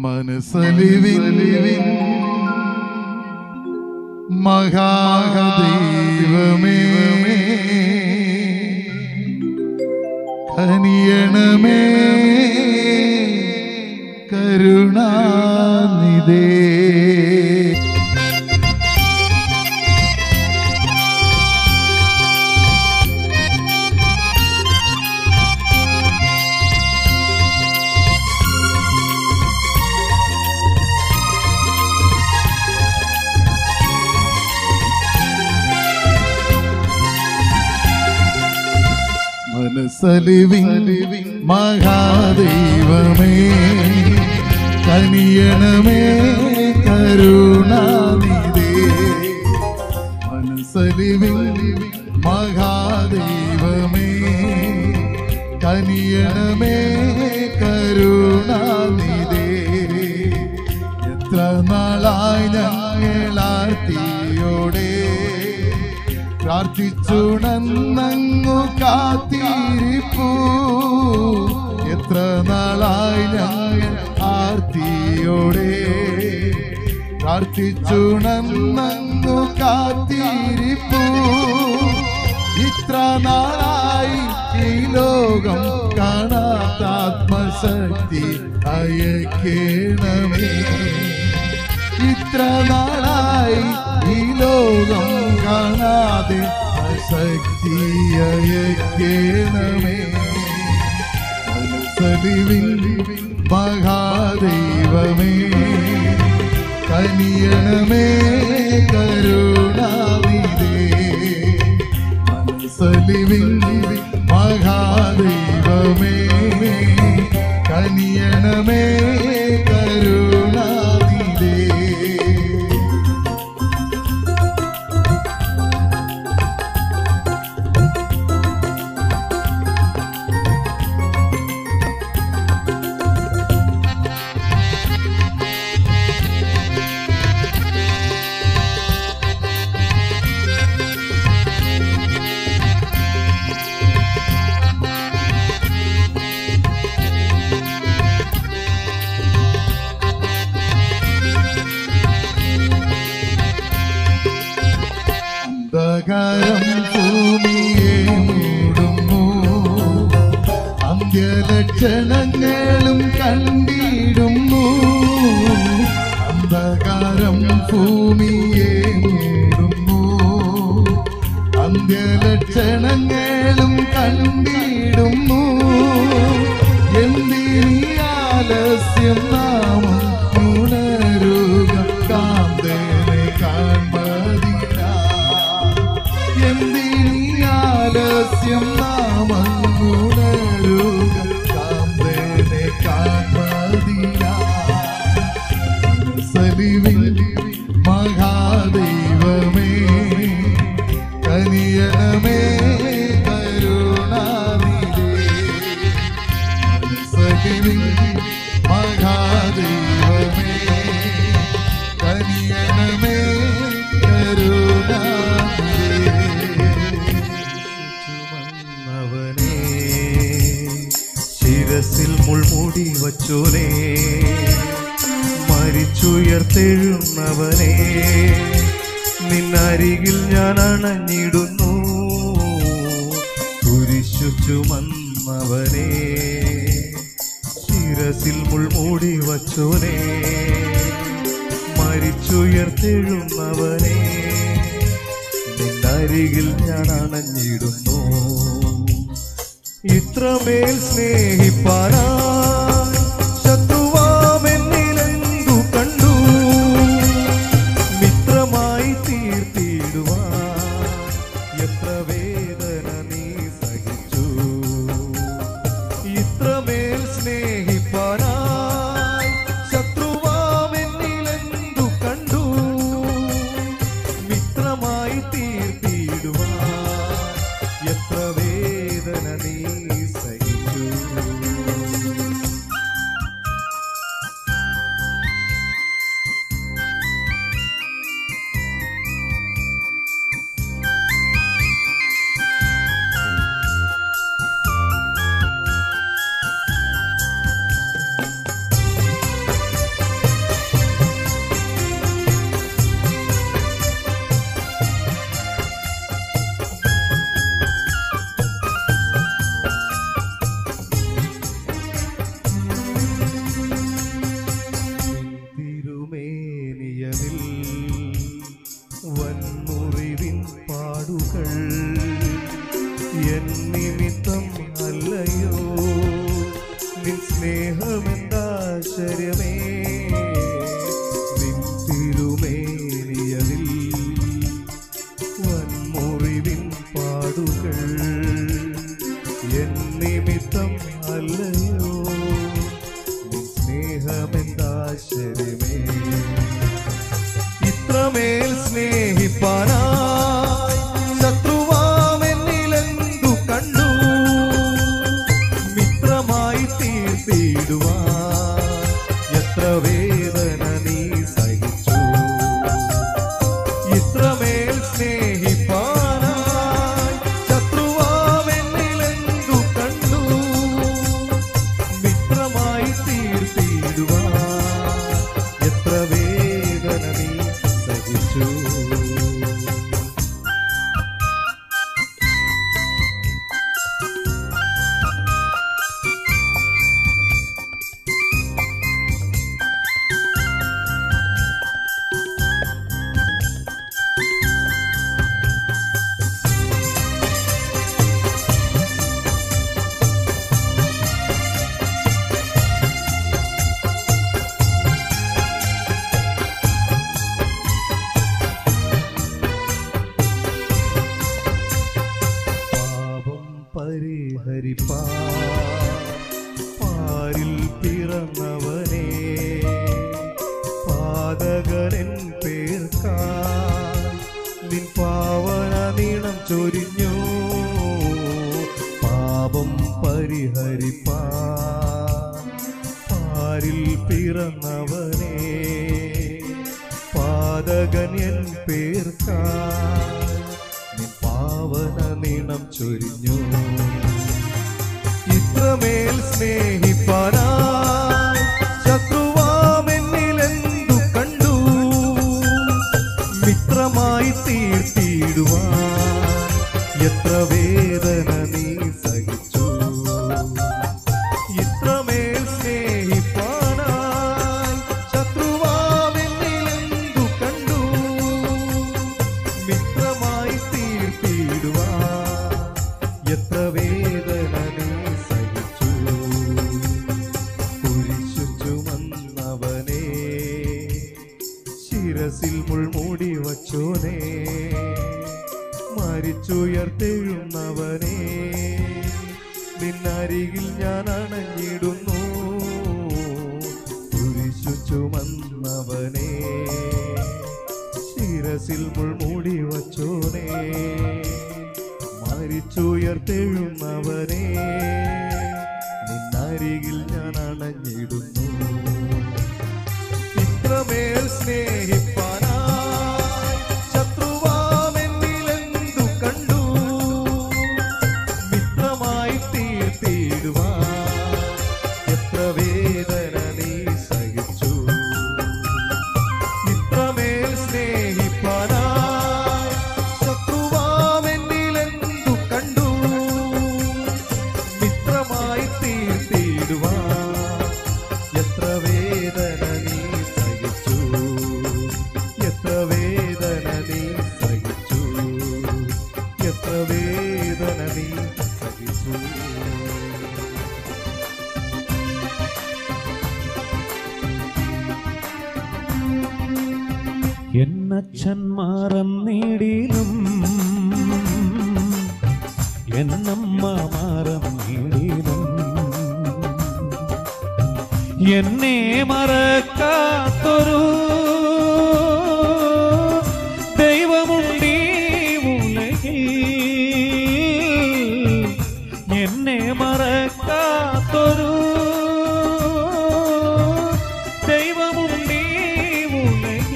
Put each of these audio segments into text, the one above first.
മനസ്സലിവിൻ മഹാദൈവമേ കനിയണമേ കരുണാനിതേ മനസ്സലിവിൻ മഹാദൈവമേ കനിയണമേ കരുണാനിതേ മനസ്സലിവിൻ മഹാദൈവമേ കനിയണമേ കരുണാനിതേ എത്ര നാളായി ഞങ്ങളാർത്തിയോടെ പ്രാർത്ഥിച്ചുണന്നങ്ങു കാത്തിരിപ്പൂ എത്ര നാളായി ഞങ്ങൾ ആർത്തിയോടെ പ്രാർത്ഥിച്ചുണന്നങ്ങു കാത്തിരിപ്പൂ ഇത്ര നാളായി ഈ ലോകം കാണാത്ത ആത്മശക്തി അയക്കേണമേ ഇത്ര നാളായി ഈ ലോകം കാണാതെ ശക്തി അയക്കേണമേ മനസ്സലിവിൻ മഹാദൈവമേ കനിയണമേ കരുണാനിതേ മനസ്സലിവിൻ മഹാദൈവമേ കനിയണമേ കരുണാനിതേ അന്ധകാരം ഭൂമിയെ മൂടുന്നു അന്ത്യലക്ഷണങ്ങളും കണ്ടിടുന്നു അന്ധകാരം ഭൂമിയെ മൂടുന്നു അന്ത്യലക്ഷണങ്ങളും കണ്ടിടുന്നു എന്തിനീ ആലസ്യം നാമം ഉണരുക കാന്തനെ കാൺമതിനാ എന്തിനീ ആലസ്യം നാമം ഉണരുക കാന്തനെ കാൺമതിനാ സലിവിൻ മഹാദൈവമേ കനിയണമേ കരുണാനിധേ സലിവിൻ മഹാദൈവമേ കനിയണമേ കരുണാനിധേ ശിരസിൽ മുൾമുടി വച്ചോനെ മരിച്ചുയർത്തെഴുന്നവനെ നിന്നരികിൽ ഞാൻ അണഞ്ഞിടുന്നു കുരിശു ചുമന്നവനെ ശിരസിൽ മുൾമുടി വച്ചോനെ മരിച്ചുയർത്തെഴുന്നവനെ നിന്നരികിൽ ഞാൻ അണഞ്ഞിടുന്നു ഇത്രമേൽ സ്നേഹിപ്പാനാ ശത്രുവാമെന്നിലെന്തു കണ്ടു മിത്രമായി തീർത്തിടുവാൻ എത്ര വേദന നീ സഹിച്ചു ഇത്രമേൽ സ്നേഹിപ്പാനായി ശത്രുവാമെന്നിലെന്തു കണ്ടു മിത്രമായി തീർത്തിടുവാൻ എത്ര വേദന നീ സഹിച്ചു എന്താശ്ചര്യമേ നിൻ തിരുമേനിയതിൽ വൻമുറിവിൻ പാടുകൾ എൻ നിമിത്തം അല്ലയോ നിൻ സ്നേഹമെന്താശ്ചര്യമേ ഇത്രമേൽ സ്നേഹിപ്പാനായി ശത്രുവാമെന്നിലെന്തു കണ്ടു മിത്രമായി തീർത്തിടുവാൻ എത്ര വേദന നീ സഹിച്ചു ഇത്രമേൽ സ്നേഹിപ്പാനായി ശത്രുവാമെന്നിലെന്തു കണ്ടു മിത്രമായി തീർത്തിടുവാൻ എത്ര വേദന നീ സഹിച്ചു പാപം പരിഹരിപ്പാ പാരിൽ പിറന്നവനെ പാതകരൻ പേർക്കാ നിൻ പാവന നീളം ചൊരിഞ്ഞു പാപം പരിഹരിപ്പാ പാരിൽ പിറന്നവനെ പാതകൻ എൻ പേർക്കാ നിൻ പാവന നീണം ചൊരിഞ്ഞു ഇത്രമേൽ സ്നേഹിപ്പാനായി ശത്രുവാമെന്നിലെന്തു കണ്ടു മിത്രമായി തീർത്തിടുവാൻ എത്ര വേദന നീ സഹിച്ചു ഇത്രമേൽ സ്നേഹിപ്പാനായി ശത്രുവാമെന്നിലെന്തു കണ്ടു മിത്രമായി തീർത്തിടുവാൻ എത്ര വേദന നീ സഹിച്ചു കുരിശു ചുമന്നവനെ ശിരസിൽ മുൾമൂടി വച്ചോനെ മരിച്ചുയർത്തെഴുന്നവനെ നിന്നരികിൽ ഞാൻ അണഞ്ഞിടുന്നു കുരിശു ചുമന്നവനെ ശിരസിൽ മുൾമൂടി വച്ചോനെ മരിച്ചുയർത്തെഴുന്നവനെ നിന്നരികിൽ ഞാൻ അണഞ്ഞിടുന്നു ഇത്രമേൽ സ്നേഹിപ്പാനായി ശത്രുവാമെന്നിലെന്തു കണ്ടു മിത്രമായി തീർത്തിടുവാൻ എത്ര വേദന നീ സഹിച്ചു ഇത്രമേൽ സ്നേഹിപ്പാനായി ശത്രുവാമെന്നിലെന്തു കണ്ടു മിത്രമായി തീർത്തിടുവാൻ എത്ര വേദന നീ സഹിച്ചു എത്ര വേദന നീ സഹിച്ചു എത്ര വേദന നീ സഹിച്ചു എന്നച്ഛന്മാരം നീടിലും എന്നമ്മമാരം നീടിലും എന്നെ മറക്കാത്തൊരു ദൈവമുണ്ടീ ഉലകിൽ എന്നെ മറക്കാത്തൊരു ദൈവമുണ്ടീ ഉലകിൽ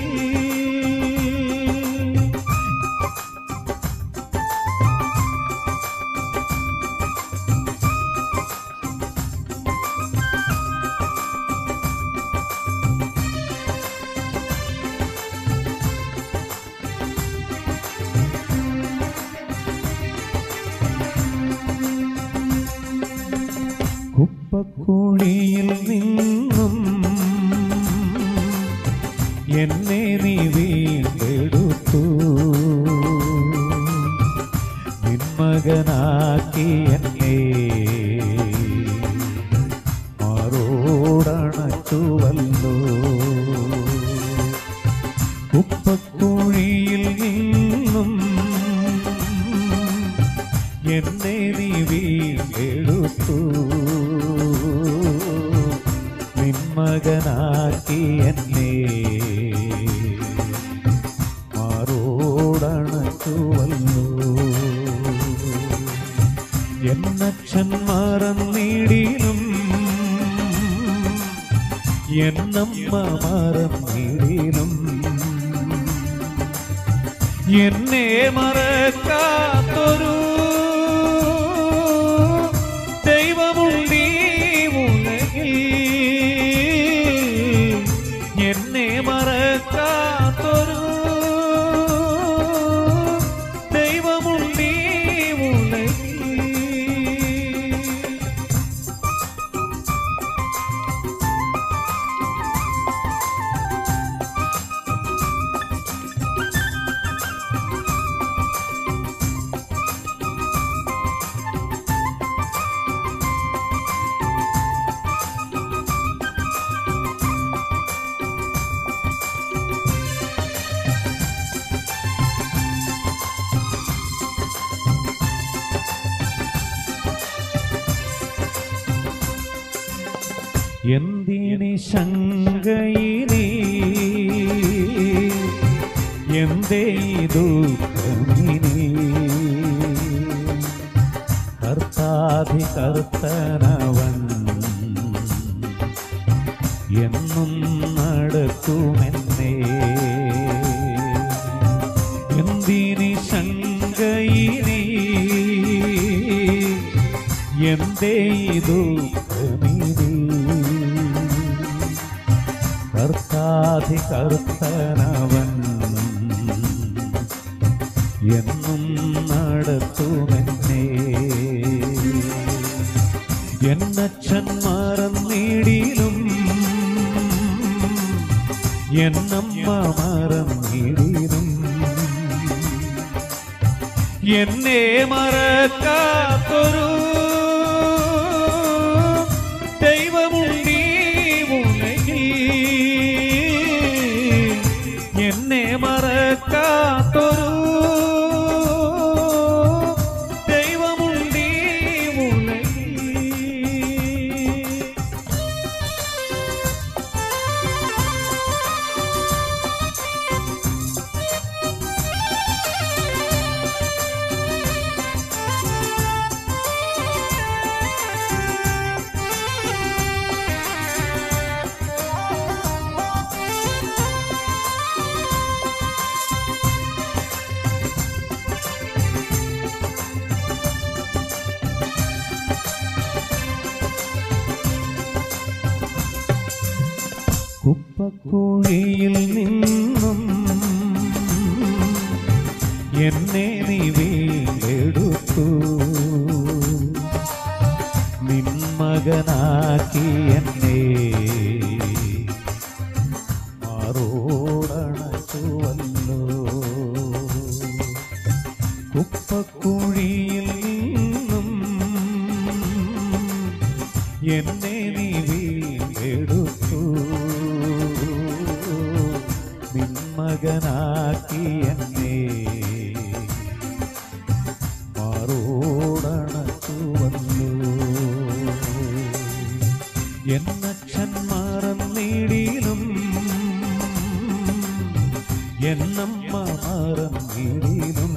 കുപ്പക്കുഴിയിൽ നിന്നും എന്നെ നീ വീണ്ടെടുത്തു നിന്മകനാക്കി എന്നെ മാറോടണ കുപ്പക്കുഴിയിൽ നിന്നും എന്നെ നീ വീണ്ടെടുത്തു നിന്മകനാക്കി എന്നെ മാറോടണച്ചുവല്ലോ എന്നക്ഷൻ മറന്നിടിലും എന്നമ്മ മറന്നിടിലും എന്നെ മറക്കാത്തൊരു ദൈവമുണ്ടീ ഉലകിൽ എന്നെ മറക്കാത്തൊരു ദൈവമുണ്ടീ ഉലകിൽ എന്തിനി ശങ്കയിനി എന്തേ ഈ ദുഃഖമിനി കർത്താധി കർത്തനവൻ എന്നും നടക്കുമെന്നേ എന്തിനി ശങ്കയിനി എന്തേ ഈ ദുഃഖമിനി കർത്താധി കർത്തനവൻ എന്നും നടത്തുമെന്നേ എന്നച്ഛൻ മറന്നിടിലും എന്നമ്മ മറന്നിടിലും എന്നെ മറക്കാത്തൊരു ദൈവമുണ്ടീ ഉലകിൽ എന്നെ മറക്കാത്തൊരു ദൈവമുണ്ടീ ഉലകിൽ കുപ്പക്കുഴിയിൽ നിന്നും എന്നെ നീ വീണ്ടെടുത്തു നിന്മകനാക്കി എന്നെ മാറോടണച്ചുവല്ലോ കുപ്പക്കുഴിയിൽ നിന്നും എന്നെ നീ വീണ്ടെടുത്തു നിന്മകനാക്കി എന്നെ മാറോടണച്ചുവല്ലോ എന്നക്ഷൻ മറന്നിടിലും എന്നമ്മ മറന്നിടിലും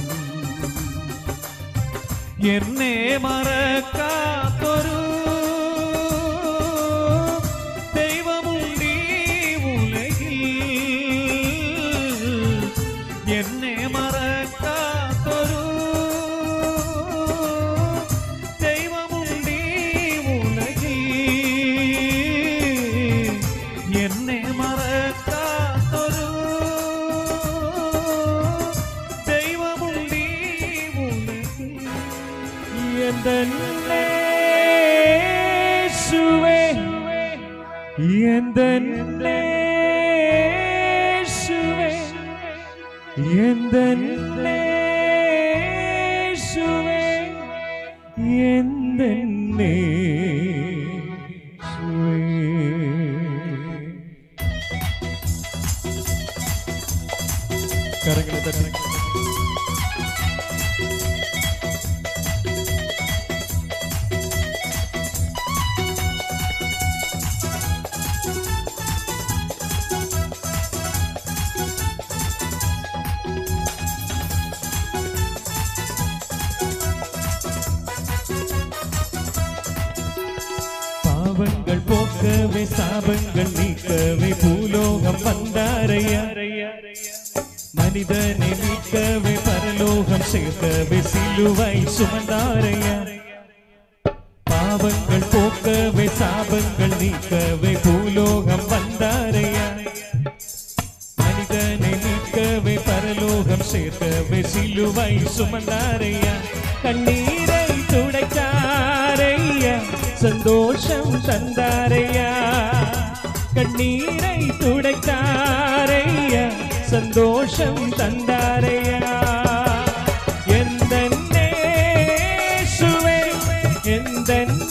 എന്നെ മറക്കാത്തൊരു ദൈവമുണ്ടീ ഉലകിൽ എന്നെ മറക്കാത്തൊരു ദൈവമുണ്ടീ ഉലകിൽ എന്നെ മറക്കാത്തൊരു ദൈവമുണ്ടീ ഉലകിൽ എന്തെന്നേശുവേ എന്തെന്നേശുവേ എന്തെന്നേശുവേ എന്തെന്നേശുവേ കരങ്ങളെ തട്ടി பாவங்கள் போக்கவே சாபங்கள் நீக்கவே பூலோகம் வந்தாரையா மனிதனை மீட்கவே பரலோகம் சேர்க்கவே சிலுவை சுமந்தாரையா பாவங்கள் போக்கவே சாபங்கள் நீக்கவே பூலோகம் வந்தாரையா மனிதனை மீட்கவே பரலோகம் சேர்க்கவே சிலுவை சுமந்தாரையா கண்ணீரை துடைத்தாரையா சந்தோஷம் தந்தாரையா கண்ணீரை துடைத்தாரையா சந்தோஷம் தந்தாரையா எந்த நேசுவே எந்த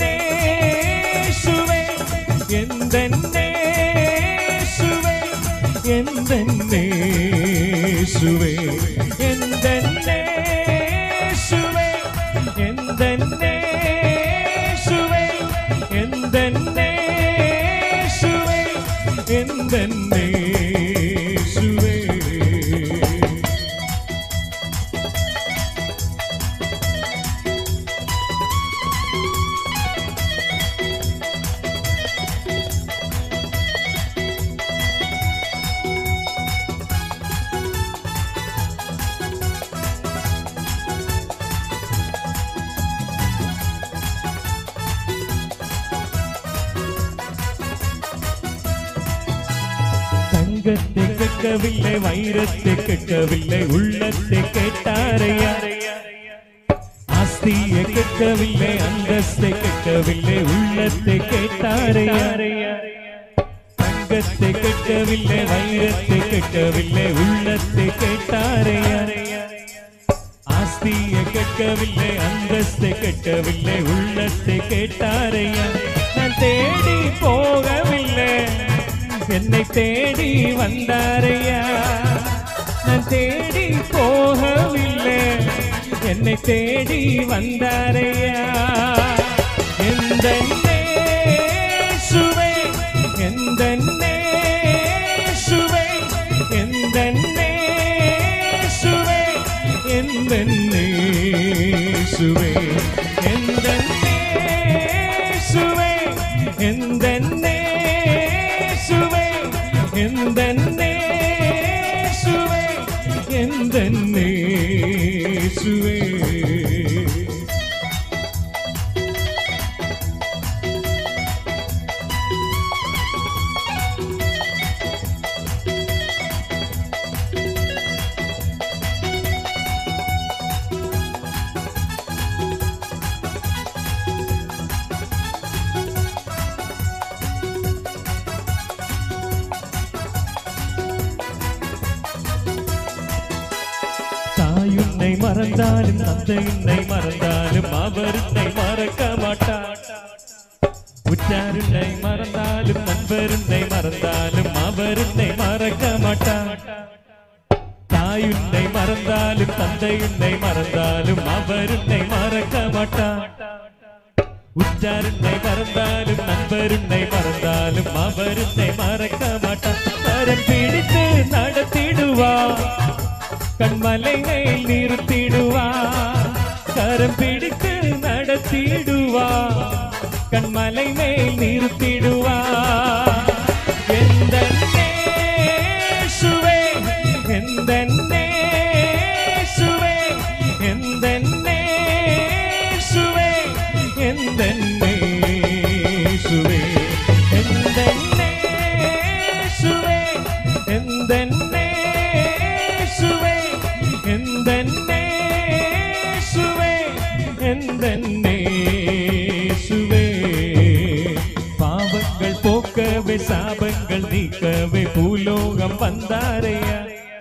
நேசுவே எந்த நேசுவே எந்த நேசுவே எந்த நேசுவே எந்த நேசுவே எந்த நேசுவே எந்த நேசுவே தங்கத்தை கேட்கவில்லை வைரத்தை கேட்கவில்லை உள்ளத்தை கேட்டாரையா ஆஸ்தியை கேட்கவில்லை அந்தஸ்தை கேட்கவில்லை உள்ளத்தை கேட்டாரையா தங்கத்தை கேட்கவில்லை வைரத்தை கேட்கவில்லை உள்ளத்தை கேட்டாரையா ஆஸ்தியை கேட்கவில்லை அந்தஸ்தை கேட்கவில்லை உள்ளத்தை கேட்டாரையா நான் தேடி போகவில்லை என்னை தேடி வந்தாரையா நான் தேடி போகவில்லை என்னை தேடி வந்தாரையா எந்த நேசுவே எந்த நேசுவே எந்த நேசுவே எந்த நேசுவே எந்த நேசுவே எந்த நேசுவே எந்த நேசுவே எந்த நேசுவே தாயுன்னை மறந்தாலும் தந்தையுன்னை மறந்தாலும் அவர் உன்னை மறக்க மாட்டார் உற்றாருன்னை மறந்தாலும் நண்பருன்னை மறந்தாலும் அவர் உன்னை மறக்க மாட்டார் தாயுன்னை மறந்தாலும் தந்தையுன்னை மறந்தாலும் அவர் உன்னை மறக்க மாட்டார் உற்றாருன்னை மறந்தாலும் நண்பருன்னை மறந்தாலும் அவர் உன்னை மறக்க மாட்டார் கரம் பிடித்து நடத்திடுவார் கண்மலை மேல் நிறுத்திடுவா கரம் பிடித்து நடத்திடுவா கண்மலை மேல் நிறுத்திடுவா எந்த நேசுவே எந்த நேசுவே எந்த நேசுவே எந்த நேசுவே எந்த நேசுவே எந்த நேசுவே எந்த நேசுவே எந்த நேசுவே பாவங்கள் போக்கவே சாபங்கள் நீக்கவே பூலோகம் வந்தாரையா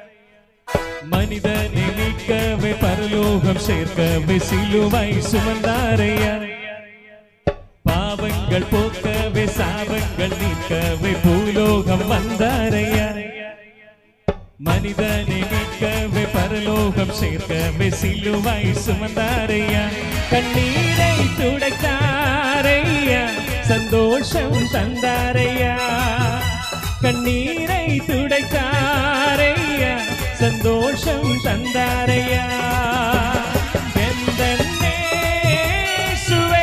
மனிதனை மீட்கவே பரலோகம் சேர்க்கவே சிலுவை சுமந்தாரையா பாவங்கள் போக்கவே சாபங்கள் நீக்கவே பூலோகம் வந்தாரையா மனிதனை மீட்கவே பரலோகம் சேர்க்கவே சிலுவை சுமந்தாரையா கண்ணீரை துடைத்தாரையா சந்தோஷம் தந்தாரையா கண்ணீரை துடைத்தாரையா சந்தோஷம் தந்தாரையா எந்தன்னேசுவே,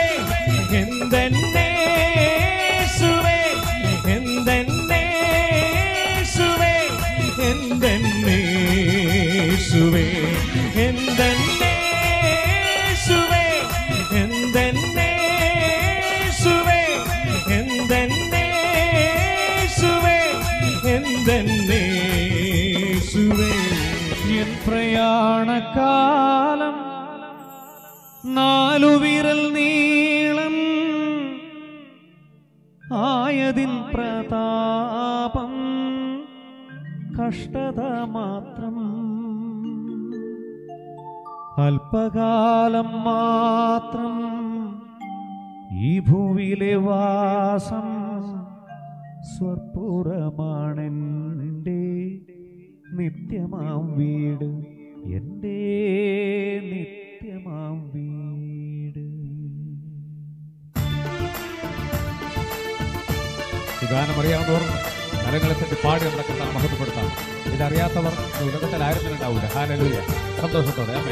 எந்தன்னேசுவே, எந்தன்னேசுவே, எந்தன்னேசுவே, எந்தன்னேசுவே, எந்தன்னேசுவே, எந்தன்னேசுவே, எந்தன்னேசுவே. എൻ പ്രയാണകാലം നാലു വിരൽ നീളം ആയതിൻ പ്രതാപം കഷ്ടത മാത്രം അല്പകാലം മാത്രം ഈ ഭൂവിലെ വാസം സ്വർപ്പുറമാണെൻ്റെ നിത്യമാം വീട് എൻ്റെ നിത്യമാം വീട് ഈ ഗാനം അറിയാവുന്നവർ കരങ്ങളെ തട്ടി പാടി നമ്മുടെ കർത്താൻ മഹത്വപ്പെടുത്താം ഇതറിയാത്തവർ ഈ ഉലകത്തിൽ ആരും തന്നെ ഉണ്ടാവില്ല ഹാലലൂയ സന്തോഷത്തോടെ അമ്മേ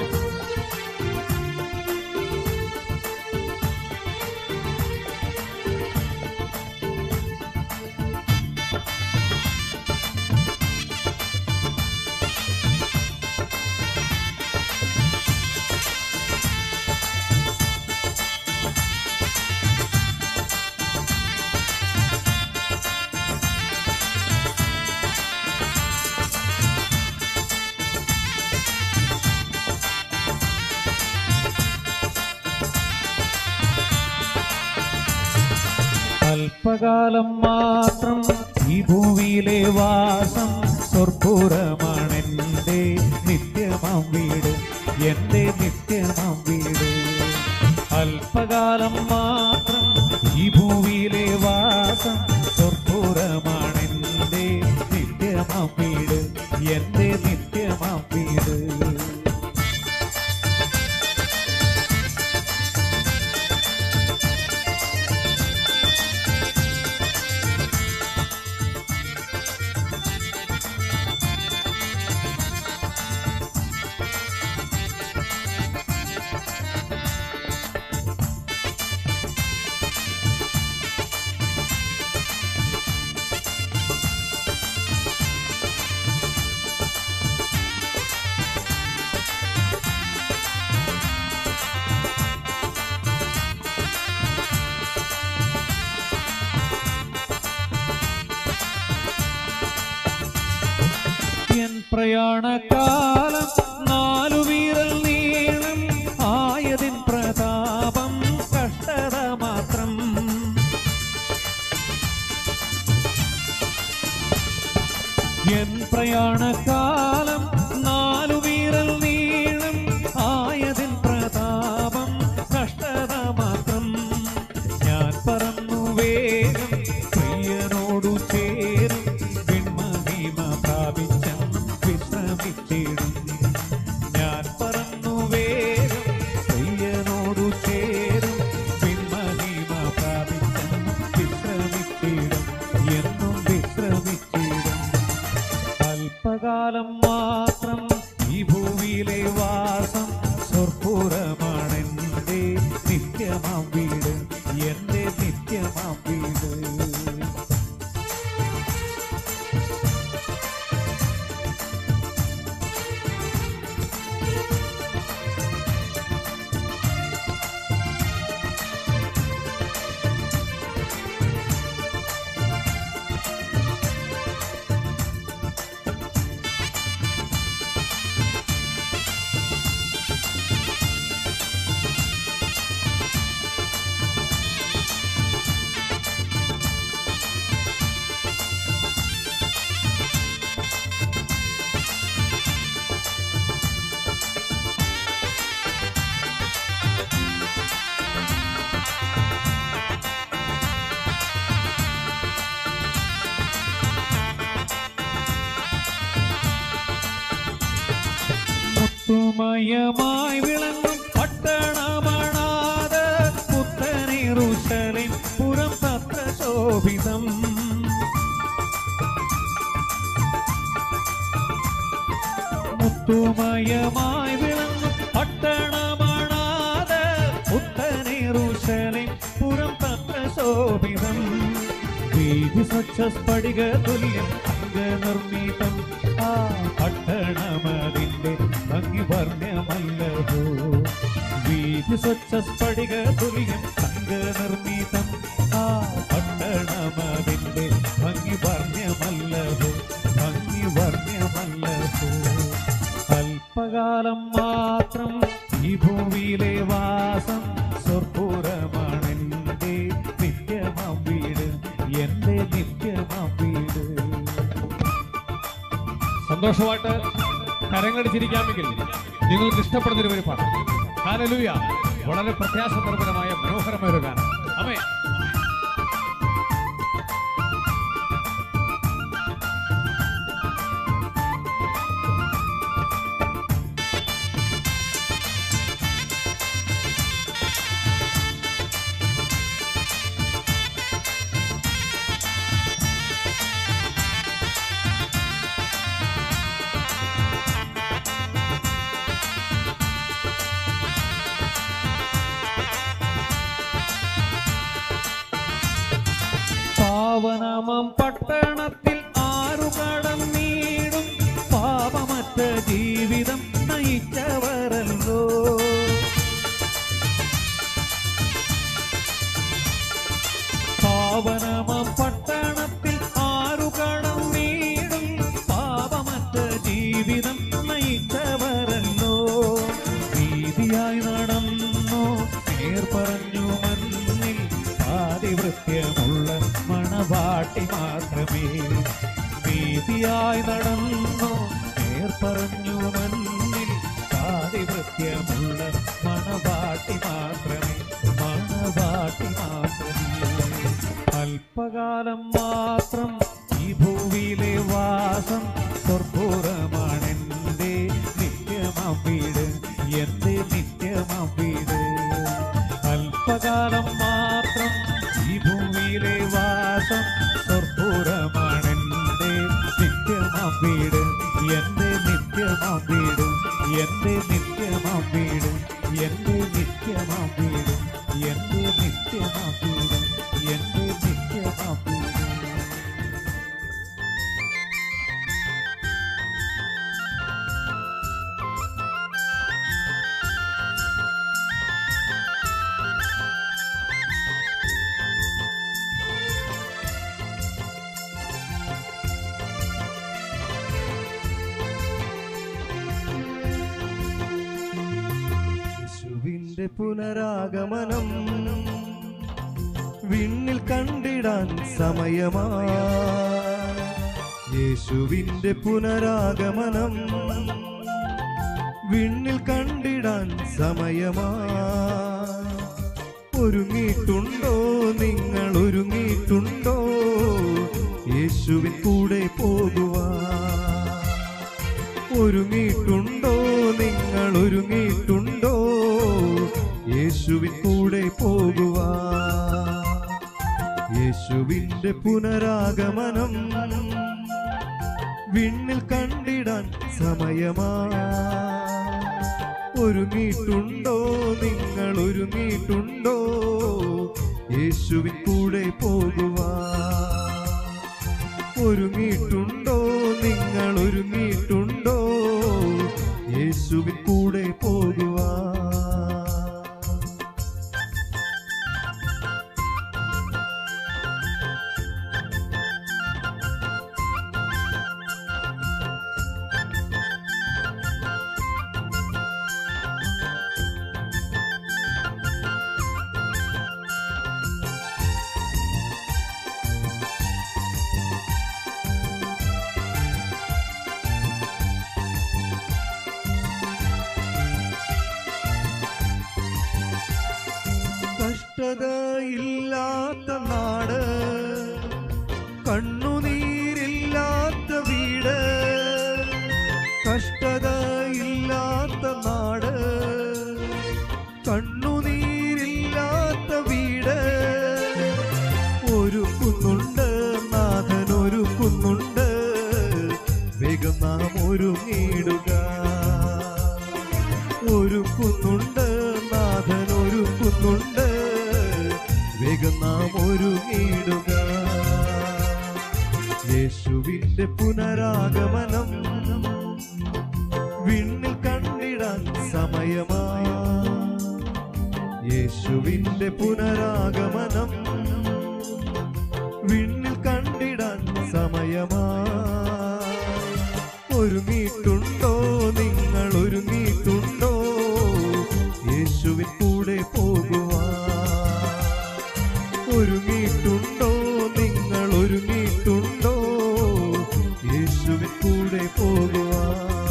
അല്പകാലം മാത്രം ഈ ഭൂമിയിലെ വാസം സ്വർപ്പുറമാണെൻ്റെ നിത്യമാം വീട് എൻ്റെ നിത്യമാം വീട് അല്പകാലം മാത്രം ഈ ഭൂമിയിലെ വാസം സ്വർപ്പുറമാണെൻ്റെ നിത്യമാം വീട് എൻ്റെ നിത്യമാം വീട് എൻ പ്രയാണകാലം നാലു വീരൽ നീളം ആയതിൻ പ്രതാപം കഷ്ടത മാത്രം എൻ പ്രയാണകാലം നാലു വീരൽ നീളം ആയതിൻ പ്രതാപം കഷ്ടത മാത്രം ഞാൻ പറന്നു വേഗം പ്രിയനോടു ചേരും പിന്മഹിമ പ്രാപിച്ചെന്നും വിശ്രമിച്ചിടും ഞാൻ പറന്നു വേഗം പ്രിയനോടു ചേരും പിന്മഹിമ പ്രാപിച്ചെന്നും വിശ്രമിച്ചിടും എന്നും വിശ്രമിച്ചിടും അല്പകാലം മാത്രം ഈ ഭൂമിയിലെ വാസം സ്വർപ്പുറമാണെൻ്റെ നിത്യമാം വീട് എൻ്റെ നിത്യമാം വീട് മുത്തുമയമായി വിളങ്ങും പട്ടണമണാത് പുത്തനേറുശലിൻ പുറം തത്ര ശോഭിതം മുത്തുമയമായി വിളങ്ങും പട്ടണമണാത് പുത്തനേറുശലിൻ പുറം തത്ര ശോഭിതം വീതി സ്വച്ഛ സ്ഫടിക തുല്യം അംഗനിർമ്മിതം ആ പട്ടണമതിന്റെ ഭംഗി വർണ്യമല്ലഹോ വീതി സ്വച്ഛ സ്ഫടിക തുല്യം അംഗനിർമ്മിതം ആ പട്ടണമതിന്റെ ഭംഗി വർണ്യമല്ലഹോ ഭംഗി വർണ്യമല്ലഹോ അല്പകാലം മാത്രം ഈ ഭൂമിയിലെ വാസം സ്വർപ്പൂരമാണെന്റെ നിത്യമാം വീട് എന്റെ നിത്യമാം വീട് സന്തോഷമായിട്ട് കരങ്ങളടിച്ചിരിക്കാമെങ്കിൽ നിങ്ങൾക്ക് ഇഷ്ടപ്പെടുന്ന ഒരു പാട്ട് ഹാലലൂയ വളരെ പ്രത്യാശ നിർഭരമായ മനോഹരമായ ഒരു ഗാനം അമേ പാവനമം പട്ടണത്തിൽ ആരു കടന്നീടും പാപമറ്റ ജീവിതം നയിച്ചവരല്ലോ പാവനമം പട്ടണത്തിൽ ആരു കടന്നീടും പാപമറ്റ ജീവിതം നയിച്ചവരല്ലോ നീതിയായി നടന്നു നേർ പറഞ്ഞു മണ്ണിൽ ആദിവൃത്യമുള്ള മണവാട്ടി മാത്രമേ നീതിയായി നടന്നു നേർ പറഞ്ഞു മണ്ണിൽ ആദിവൃത്യമുള്ള മണവാട്ടി മാത്രമേ മണവാട്ടി മാത്രമേ അല്പകാലം മാത്രം ഈ ഭൂവിയിലെ വാസം സ്വർപ്പൂരമാണെന്റെ നിത്യമാം വീട് എന്റെ നിത്യമാം വീട് അല്പകാലം മാത്രം ഈ ഭൂമിയിലെ വാസം സ്വർപ്പൂരമാണെന്റെ നിത്യമാം വീട് എന്റെ നിത്യമാം വീട് എന്റെ നിത്യമാം വീട് എന്റെ നിത്യമാം വീട് എന്റെ നിത്യമാം വീട് എന്റെ നിത്യമാം വീട് യേശുവിന്റെ പുനരാഗമനം വിണ്ണിൽ കണ്ടിടാൻ സമയമാ യേശുവിന്റെ പുനരാഗമനം വിണ്ണിൽ കണ്ടിടാൻ സമയമാ ഒരുങ്ങിയിട്ടുണ്ടോ നിങ്ങൾ ഒരുങ്ങിയിട്ടുണ്ടോ യേശുവിൻ കൂടെ പോകുവാ ഒരുങ്ങിയിട്ടുണ്ടോ നിങ്ങൾ ഒരുങ്ങിയിട്ടുണ്ടോ യേശുവിൻ കൂടെ പോകുവാ യേശുവിന്റെ പുനരാഗമനം വിണ്ണിൽ കണ്ടിടാൻ സമയമാ ഒരുങ്ങിയിട്ടുണ്ടോ നിങ്ങൾ ഒരുങ്ങിയിട്ടുണ്ടോ യേശുവിൻ കൂടെ പോകുവാ ഒരുങ്ങിയിട്ടുണ്ടോ നിങ്ങൾ ഒരുങ്ങിയിട്ടുണ്ടോ യേശുവിൻ കൂടെ പോകുവാ കഷ്ടതയില്ലാത്ത നാട് കണ്ണുനീരില്ലാത്ത വീട് കഷ്ടതയില്ലാത്ത ഒരുങ്ങിടുക ഒരുക്കുന്നുണ്ട് നാഥൻ ഒരുക്കുന്നുണ്ട് വേഗം നാം ഒരുങ്ങിടുക യേശുവിന്റെ പുനരാഗമനം വിണ്ണിൽ കണ്ടിടാൻ സമയമാ യേശുവിന്റെ പുനരാഗമനം വിണ്ണിൽ കണ്ടിടാൻ സമയമാ ഒരുങ്ങിയിട്ടുണ്ടോ നിങ്ങൾ ഒരുങ്ങിയിട്ടുണ്ടോ യേശുവിൻ കൂടെ പോകുവാൻ ഒരുങ്ങിയിട്ടുണ്ടോ നിങ്ങൾ ഒരുങ്ങിയിട്ടുണ്ടോ യേശുവിൻ കൂടെ പോകുവാൻ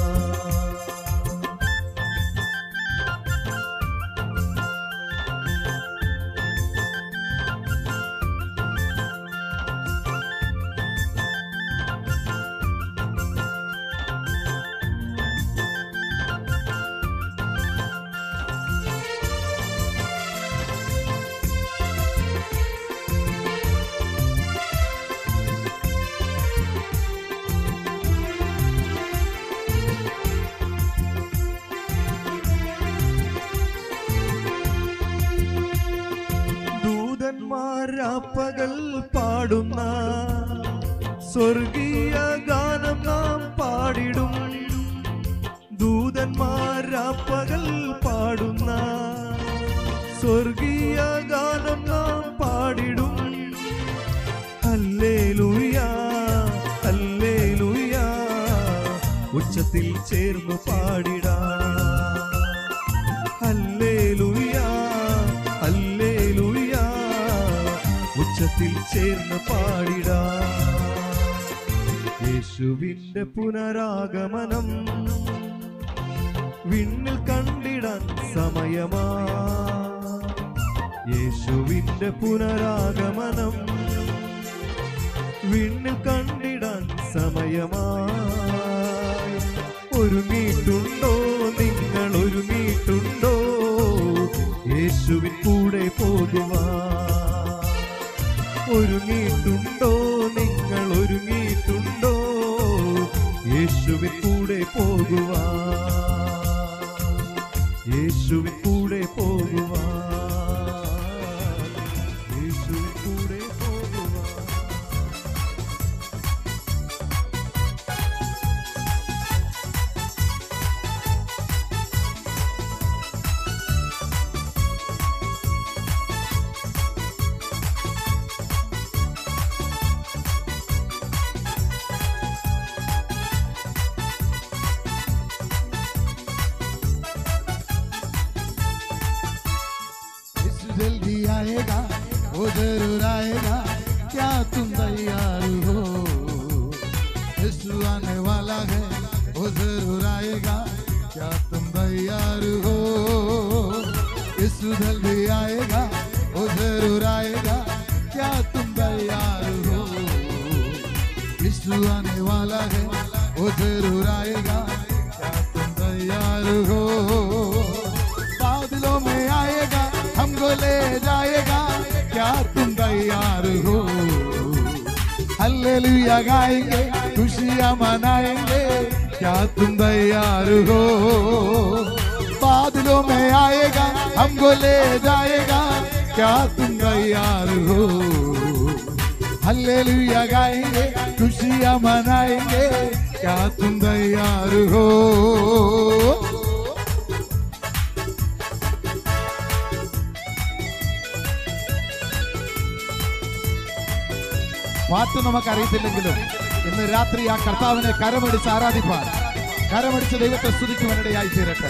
ദൂതന്മാരാപ്പകൽ പാടുന്ന സ്വർഗീയ ഗാനം നാം പാടിടും ദൂതന്മാരാപ്പകൽ പാടുന്ന സ്വർഗീയ ഗാനം നാം പാടിടും ഹല്ലേലൂയ ഹല്ലേലൂയ ഉച്ചത്തിൽ ചേർന്നു പാടിടാം ഹല്ലേലൂയ ഹല്ലേലൂയ ഉച്ചത്തിൽ ചേർന്ന് പാടിടാ യേശുവിന്റെ പുനരാഗമനം വിണ്ണിൽ കണ്ടിടാൻ സമയമാ യേശുവിന്റെ പുനരാഗമനം വിണ്ണിൽ കണ്ടിടാൻ സമയമായി ഒരുങ്ങിയിട്ടുണ്ടോ നിങ്ങൾ ഒരുങ്ങിയിട്ടുണ്ടോ യേശുവിൻ കൂടെ പോകുവാൻ ഒരുങ്ങിയിട്ടുണ്ടോ നിങ്ങൾ ഒരുങ്ങിയിട്ടുണ്ടോ യേശുവിൻ കൂടെ പോകുവാൻ യേശുവിൻ കൂടെ പോകുവാൻ യേശുവിൻ കൂടെ പോകുവാൻ यीशु जल्दी आएगा वो जरूर आएगा क्या तुम तैयार हो यीशु आने वाला है वो जरूर आएगा क्या तुम तैयार हो यीशु जल्दी आएगा वो जरूर आएगा क्या तुम तैयार हो यीशु आने वाला है वो जरूर आएगा क्या तुम तैयार हो बादलों में आएगा हमको ले जाएगा क्या तुम तैयार हो हल्लेलुया गाएंगे खुशियां मनाएंगे क्या तुम तैयार हो बादलों में आएगा हमको ले जाएगा क्या तुम तैयार हो हल्लेलुया गाएंगे खुशियां मनाएंगे क्या तुम तैयार हो പാട്ട് നമുക്ക് അറിയത്തില്ലെങ്കിലും ഇന്ന് രാത്രി ആ കർത്താവിനെ കരമടിച്ച് ആരാധിപ്പാൻ കരമടിച്ച് ദൈവത്തെ സ്തുതിക്കുവാനിടയായി തീരട്ടെ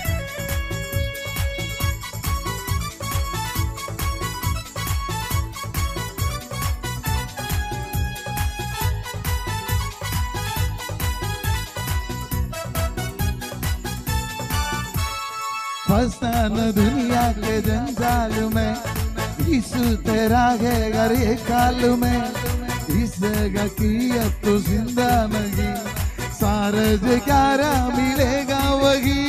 फसाना दुनिया के जंजाल में यीशु तेरा है घर ये काल में इस जगह की अब तो जिंदा नहीं सारा जगारा मिलेगा वही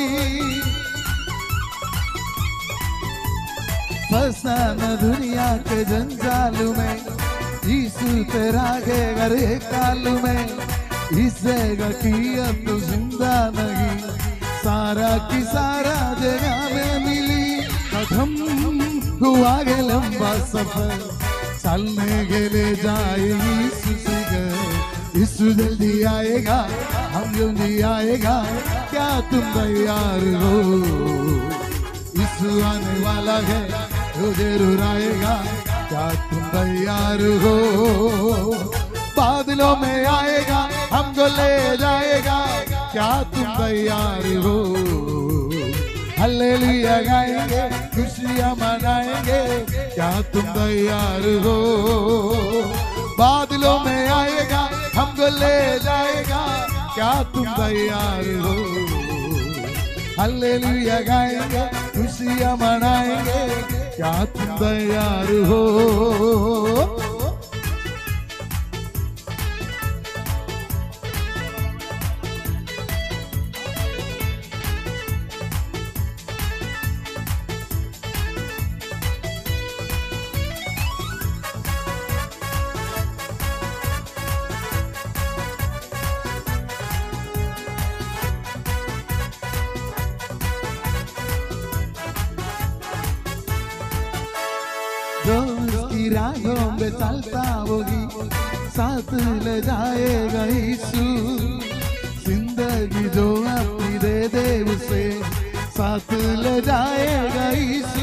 फसाना दुनिया के जंजाल में यीशु तेरा है घर ये काल में इस जगह की अब तो जिंदा नहीं सारा की सारा जगह में मिली कदम हुआ गे लंबा सफर चलने के लिए जाएगी यीशु जल्दी आएगा हम जल्दी आएगा क्या तुम तैयार हो यीशु आने वाला है वो जरूर आएगा क्या तुम तैयार हो बादलों में आएगा हमको ले जाएगा क्या तुम तैयार हो हल्लेलुया गाएंगे खुशियां मनाएंगे क्या तुम तैयार हो बादलों में आएगा हमको ले जाएगा क्या तुम तैयार हो हल्लेलुया गाएंगे खुशियां मनाएंगे क्या तुम तैयार हो जो उसकी राहों में चलता होगी साथ ले जाएगा यीशु जिंदगी जो अपनी दे दे उसे साथ ले जाएगा यीशु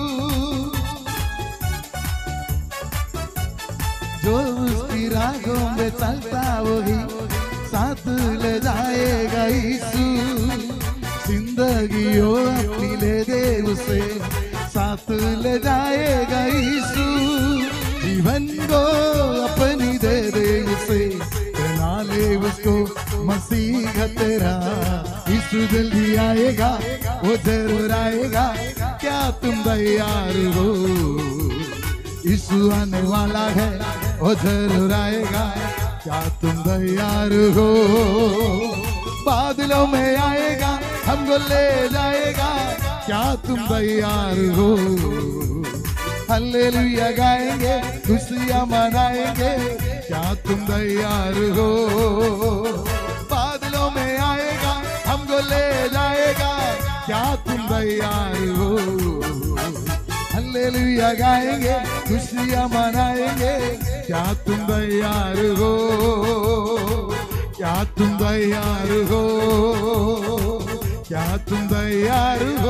जो उसकी राहों में चलता होगी साथ ले जाएगा यीशु जिंदगी वो अपनी ले दे उसे साथ ले जाएगा यीशु जीवन को अपनी दे दे उसे बना ले उसको मसीह तेरा यीशु जल्दी आएगा वो जरूर आएगा क्या तुम तैयार हो यीशु आने वाला है वो जरूर आएगा क्या तुम तैयार हो बादलों में आएगा हमको ले जाएगा क्या तुम तैयार हो हल्लेलुया गाएंगे खुशियां मनाएंगे क्या तुम तैयार हो बादलों में आएगा हमको ले जाएगा क्या तुम तैयार हो हल्लेलुया गाएंगे खुशियां मनाएंगे क्या तुम तैयार हो क्या तुम तैयार हो क्या तुम तैयार हो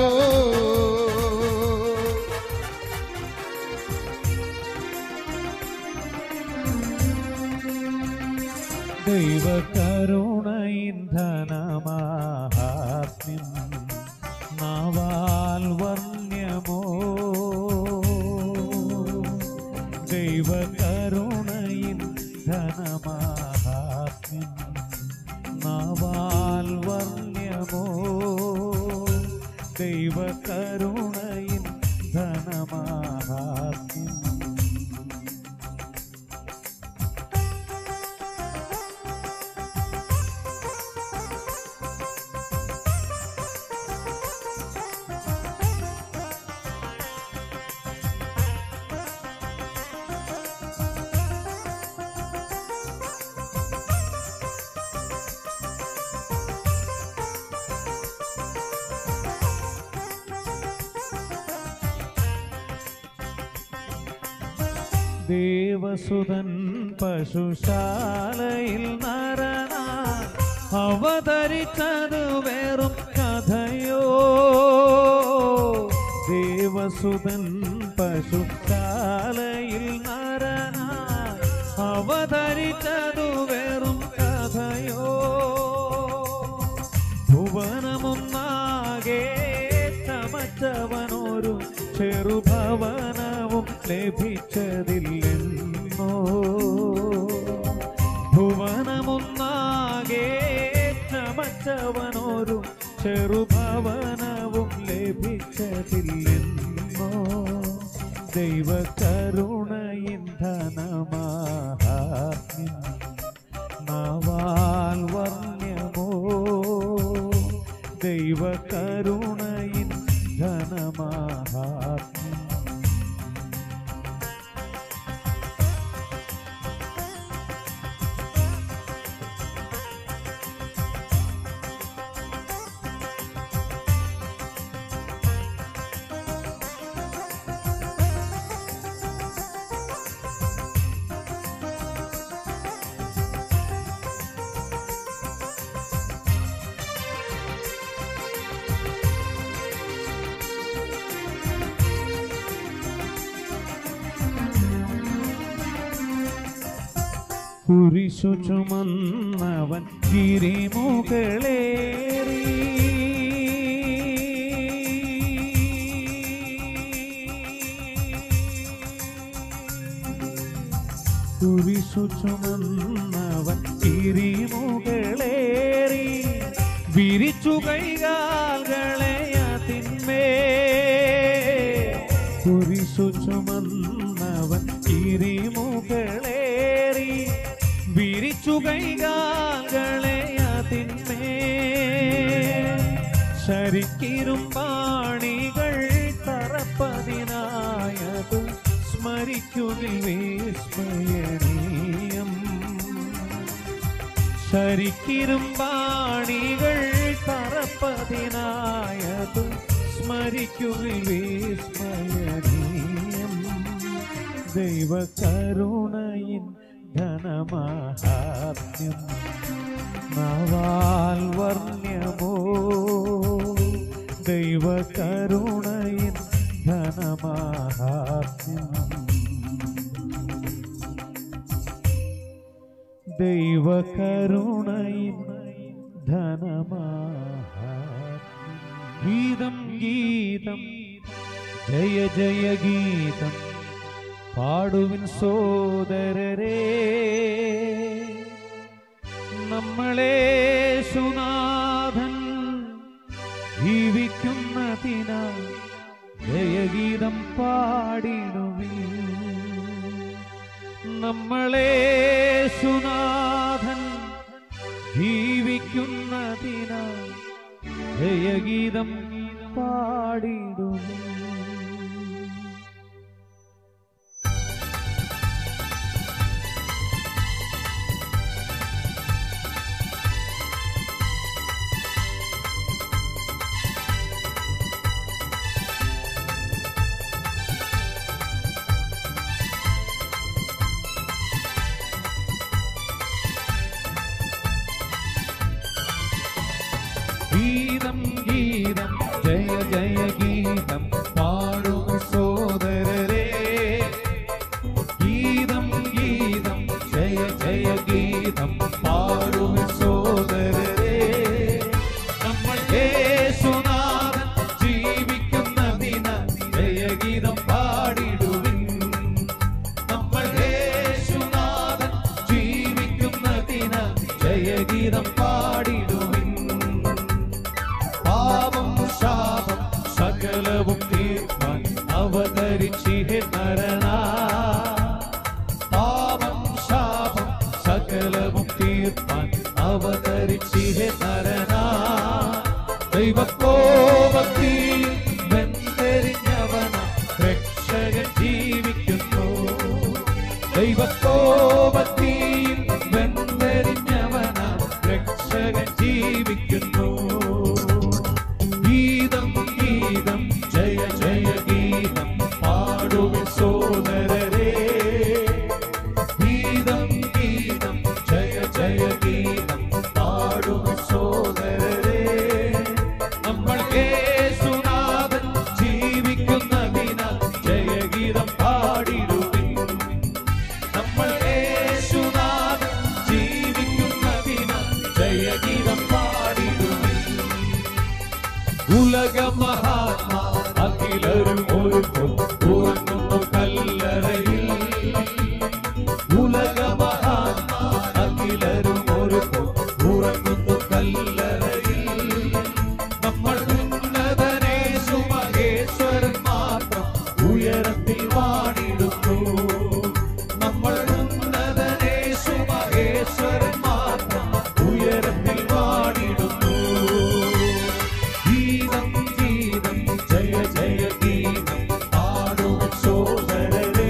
ദൈവകരുണയിൻ ധനമാഹാത്മ്യം നാവാൽ വർണ്യമോ ദൈവകരുണയിൻ ധനമാഹാത്മ്യം നാവാൽ വർണ്യമോ ദൈവകരുണയിൻ ധനമാഹാത്മ്യം ദേവസുതൻ പശുശാലയിൽ നരനാ അവതരിച്ചത് വെറും കഥയോ ദേവസുതൻ പശുശാലയിൽ നരനാ അവതരിച്ചതു വെറും കഥയോ ഭുവനമൊന്നാകെ ചമച്ചവനൊരു ചെറുഭവനവും ലഭിച്ചതില്ലെന്നോ ഭുവനമൊന്നാകെ ചമച്ചവനൊരു ചെറുഭവനവും ലഭിച്ചതില്ലെന്നോ ദൈവകരുണയിൻ ധനമാഹാത്മ്യം നാവാൽ വർണ്യമോ ദൈവകരുണയിൻ ധനമാഹാത്മ്യം കുരിശു ചുമന്നവൻ ഗിരിമുകളേറി കുരിശു ചുമന്നവൻ ഗിരിമുകളേറി വിരിച്ചു കൈകാൽകളെ അതിന്മേ കുരിശു ചുമന്നവൻ ഗിരിമുകളേറി വിരിച്ചു കൈകാൽകളെ അതിന്മേ ശരിക്കിരും പാണികൾ തറപ്പതിനായത് സ്മരിക്കുകിൽ വിസ്മയനീയം ശരിക്കിരും പാണികൾ തറപ്പതിനായത് സ്മരിക്കുകിൽ വിസ്മയനീയം ദൈവകരുണയിൻ ധനമഹാത്മ്യം നവാൽ വർണ്യമോ ദൈവകരുണയിൻ ധനമഹാത്മ്യം ദൈവകരുണയിൻ ധനമഹാത്മ്യം ഗീതം ഗീതം ജയ ജയ ഗീതം പാടുവിൻ സോദരരേ നമ്മളെ സുനാഥൻ ജീവിക്കുന്നതിനാ ജയഗീതം പാടിടുവിൻ നമ്മളെ സുനാഥൻ ജീവിക്കുന്നതിനാ ജയഗീതം പാടിടുവിൻ ഗീതം ഗീതം ജയ ജയ ഗീതം പാടും സോദരരേ ഗീതം ഗീതം ജയ ജയ ഗീതം പാടും സോദരരേ നമ്മൾ യേശുനാഥൻ ജീവിക്കുന്നതിന് ജയഗീതം പാടിടുവിൻ നമ്മൾ യേശുനാഥൻ ജീവിക്കുന്നതിന് ജയഗീതം പാടിടുവിൻ പാപം ശാപം സകലവും തീർപ്പാൻ അവതരിച്ചിഹെ നരനാ പാപം ശാപം സകലവും തീർപ്പാൻ അവതരിച്ചിഹെ നരനാ ദൈവക്കോപത്തിൽ വെന്തെരിഞ്ഞവന രക്ഷകൻ ജീവിക്കുന്നു ദൈവക്കോപത്തിൽ വെന്തെരിഞ്ഞവന രക്ഷകൻ ജീവിക്കുന്നു ഗീതം ഗീതം ജയ ജയ ഗീതം പാടുവിൻ സോദരരേ ഗീതം ഗീതം ജയ ജയ ഗീതം പാടുവിൻ സോദരരേ നമ്മൾ യേശുനാഥൻ ജീവിക്കുന്നതിനാൽ ജയഗീതം പാടിടുവിൻ നമ്മൾ യേശുനാഥൻ ജീവിക്കുന്നതിനാൽ ജയഗീതം പാടിടുവിൻ ഉലക മഹാത്മാ അഖിലരും ഒരു ഉറങ്ങുന്നു കല്ലറയിൽ ഉലക മഹാത്മാ അഖിലരും ഒരു ഉറങ്ങുന്നു കല്ലറയിൽ നമ്മൾ ഉന്നതനേശു മഹേശ്വരൻ മാത്രം ഉയരത്തിൽ വാണിടുന്നു നമ്മൾ ഉന്നതനേശു മഹേശ്വരൻ മാത്രം ഉയരത്തിൽ വാണിടുന്നു ഗീതം ഗീതം ജയ ജയ ഗീതം പാടും സോദരരേ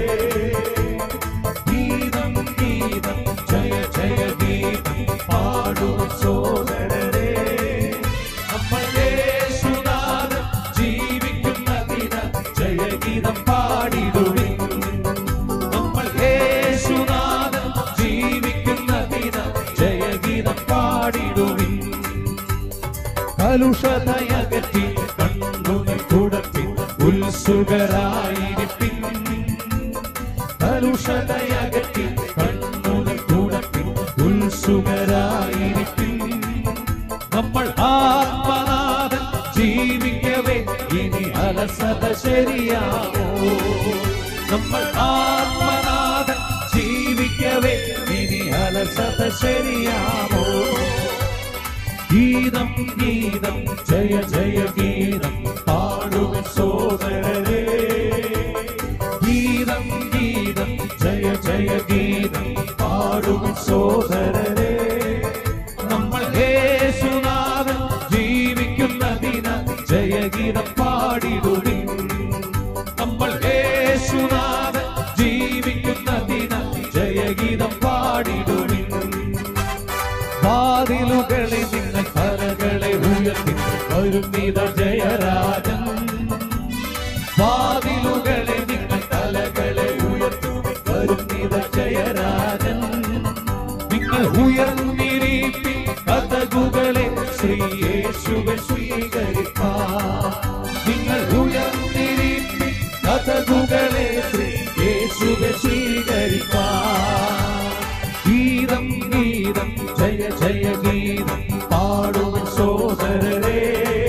ഗീതം ഗീതം ജയ ജയ ഗീതം പാടും സോദരരേ നമ്മൾ യേശുനാഥൻ ജീവിക്കുന്നതിന് ജയഗീതം പാടിടുവിൻ നമ്മൾ യേശുനാഥൻ ജീവിക്കുന്നതിന് ജയഗീതം പാടിടുവിൻ കലുഷതയകറ്റി കണ്ണുനീർ തുടപ്പിൻ ഉത്സുകരായിരിപ്പിൻ കലുഷതയകറ്റി കണ്ണുനീർ തുടപ്പിൻ സുഖരായിരിക്കും നമ്മൾ ആത്മനാഥൻ ജീവിക്കവേ ഇനി അലസത ശരിയാമോ നമ്മൾ ആത്മനാഥൻ ജീവിക്കവേ ഇനി അലസത ശരിയാമോ ഗീതം ഗീതം ജയ ജയ ഗീതം പാടുക സോദരരേ ഗീതം ഗീതം ജയ ജയ ഗീതം പാടുക സോദരരേ നമ്മൾ യേശുനാഥൻ ജീവിക്കുന്നതിന് ജയഗീതം പാടിടുവിൻ നമ്മൾ യേശുനാഥൻ ജീവിക്കുന്നതിന് ജയഗീതം പാടിടുവിൻ വാതിലുകളിൽ നിങ്ങൾ കരകളെ ഉയർത്തി വരുന്നിത ജയരാജൻ വാതിലുകളിൽ നിങ്ങൾ തലകളെ ഉയർത്തി വരുന്നിത ജയരാജൻ നിങ്ങൾ ഉയർന്നിരിപ്പി കഥകുകളെ ശ്രീ യേശുവെ സ്വീകരിപ്പാ നിങ്ങൾ ഉയർന്നിരിപ്പി കഥകുകളെ ശ്രീ യേശുവെ സ്വീകരിപ്പാ ഗീതം ഗീതം ജയ ജയ ഗീതം പാടുക സോദരരേ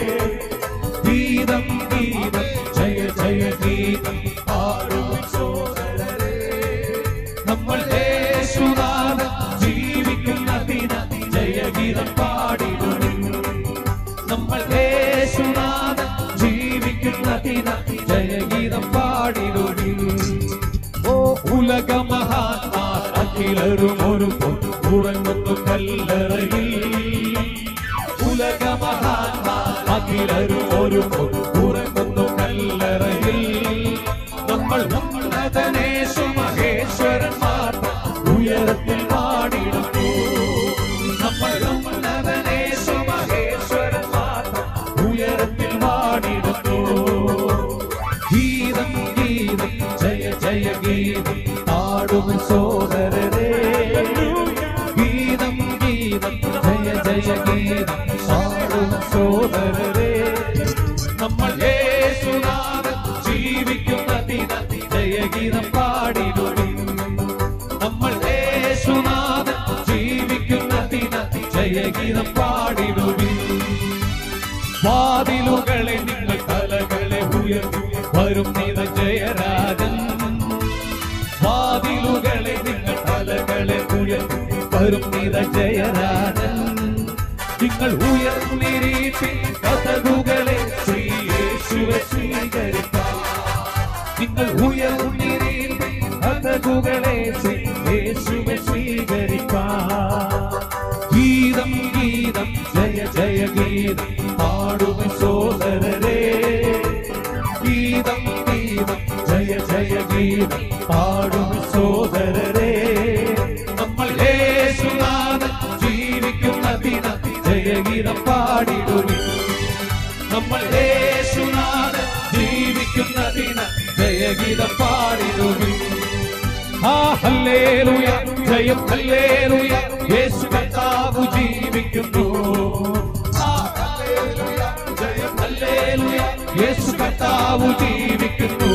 ഗീതം ഗീതം ജയ ജയ ഗീതം പാടുക സോദരരേ നമ്മൾ യേശുനാഥൻ ജീവിക്കുന്നതിന് ജയഗീതം പാടിടുവിൻ നമ്മൾ യേശുനാഥൻ ജീവിക്കുന്നതിന് ജയഗീതം പാടിടുവിൻ ഓ ഉലക മഹാത്മാർ അഖിലരും ഒരു ഉറങ്ങുന്നു കല്ലറയിൽ ഉലക മഹാത്മാർ അഖിലരും ഒരു ഉറങ്ങുന്നു കല്ലറയിൽ നമ്മൾ ഉന്നതനേശു മഹേശ്വരൻ മാത്രം ഉയരത്തിൽ പാടിടുന്നു നമ്മൾ ഉന്നതനേശു മഹേശ്വരൻ മാത്രം ഉയരത്തിൽ പാടിടുന്നു ഗീതം ഗീതം ജയ ജയ ഗീതം പാടും സോദരരേ ഗീതം ഗീതം ജയ ജയ ഗീതം പാടും സോദരരേ നമ്മൾ യേശുനാഥൻ ജീവിക്കുന്നതിന് ജയഗീതം പാടിടുവിൻ നമ്മൾ യേശുനാഥൻ ജീവിക്കുന്നതിന് ജയഗീതം പാടിടുവിൻ വാതിലുകളെ നിങ്ങൾ തലകളെ ഉയർത്തി വരും നിത ജയരാജൻ വാതിലുകളെ നിങ്ങൾ തലകളെ ഉയർത്തി വരും നിത ജയരാജൻ നിങ്ങൾ ഉയർന്നിരിപ്പി കഥകുകളെ ശ്രീ യേശുവെ സ്വീകരിക്കാം നിങ്ങൾ ഉയർന്നിരിപ്പി കഥകുകളെ ശ്രീ യേശുവെ സ്വീകരിക്കാം ഗീതം ഗീതം ജയ ജയ ഗീതം പാടുക സോദരരേ ഗീതം ഗീതം ജയ ജയ ഗീതം പാടുക സോദരരേ നമ്മൾ യേശുനാഥൻ ജീവിക്കുന്നതിന് ജയഗീതം പാടിടുവിൻ നമ്മൾ യേശുനാഥൻ ജീവിക്കുന്നതിന് ജയഗീതം പാടിടുവിൻ ആ ഹല്ലേലൂയ ജയം ഹല്ലേലൂയ യേശു കർത്താവ് ജീവിക്കുന്നു ആ ഹല്ലേലൂയ ജയം ഹല്ലേലൂയ യേശു കർത്താവ് ജീവിക്കുന്നു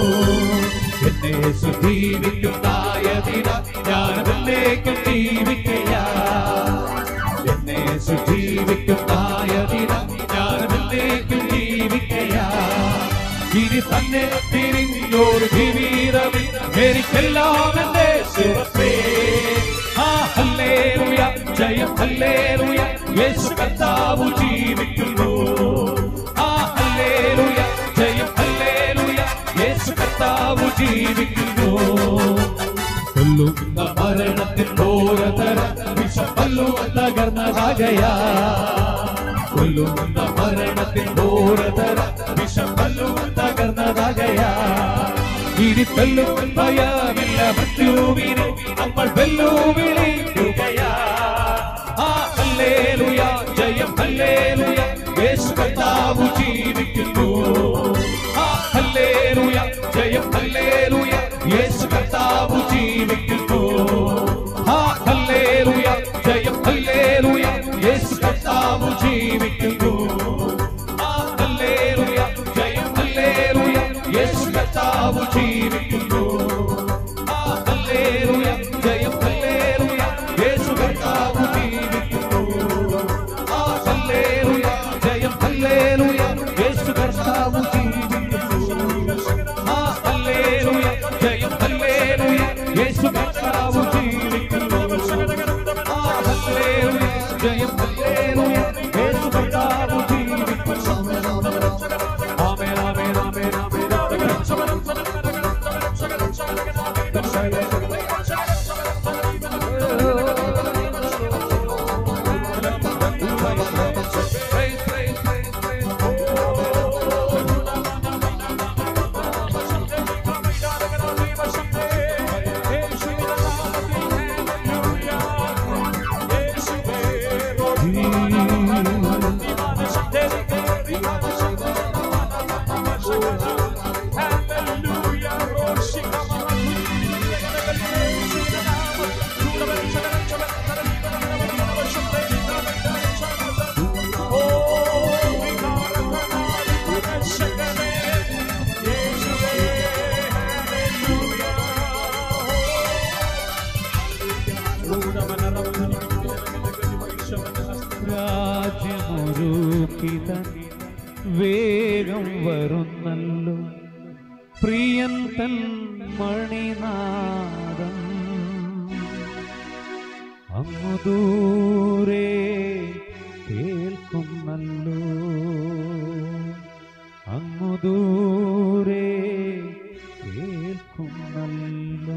എന്നെ യേശു ജീവിക്കുന്നായതിന ഞാൻ എന്നേക്കും ജീവിക്കയാ എന്നെ യേശു ജീവിക്കുന്നായതിന ഞാൻ എന്നേക്കും ജീവിക്കയാ ഇനി തന്നെ തിരിഞ്ഞൊരു ജീവിതമിൽ എനിക്കെല്ലാം എന്റെ ശിവസേ ആ ഹല്ലേലൂയ ജയം ഹല്ലേലൂയ യേശു കർത്താവ് ജീവിക്കുന്നു ആ ഹല്ലേലൂയ ജയം ഹല്ലേലൂയ യേശു കർത്താവ് ജീവിക്കുന്നു കൊല്ലുന്ന മരണത്തിൻ ഘോരതര വിഷപ്പല്ലു തകർന്നതാകയാ കൊല്ലുന്ന മരണത്തിൻ ഘോരതര വിഷപ്പല്ലു തകർന്നതാകയാ ഇനി തെല്ലും ഭയമില്ല മൃത്യുവിനെ നമ്മൾ വെല്ലുവിളിക്കുകയാ ആ ഹല്ലേലൂയ ജയം ഹല്ലേലൂയ യേശു കർത്താവ് ജീവിക്കുന്നു ആ ഹല്ലേലൂയ ജയം ഹല്ലേലൂയ യേശു കർത്താവ് ജീവിക്കുന്നു ആ ഹല്ലേലൂയ ജയം ഹല്ലേലൂയ യേശു കർത്താവ് ജീവിക്കുന്നു ആ ഹല്ലേലൂയ ജയം ഹല്ലേലൂയ യേശു കർത്താവ് ജീവിക്കുന്നു ആ ഹല്ലേലൂയ ജയം ഹല്ലേലൂയ ജയം ഹല്ലേലൂയ യേശു കർത്താവ് ജീവിക്കുന്നു ആമേൻ ആമേൻ ആമേൻ രാജ്യമൊരുക്കിതൻ വേഗം വരുന്നല്ലോ പ്രിയൻ തൻ മണിനാദം അങ്ങു ദൂരെ കേൾക്കുന്നല്ലോ അങ്ങു ദൂരെ കേൾക്കുന്നല്ലോ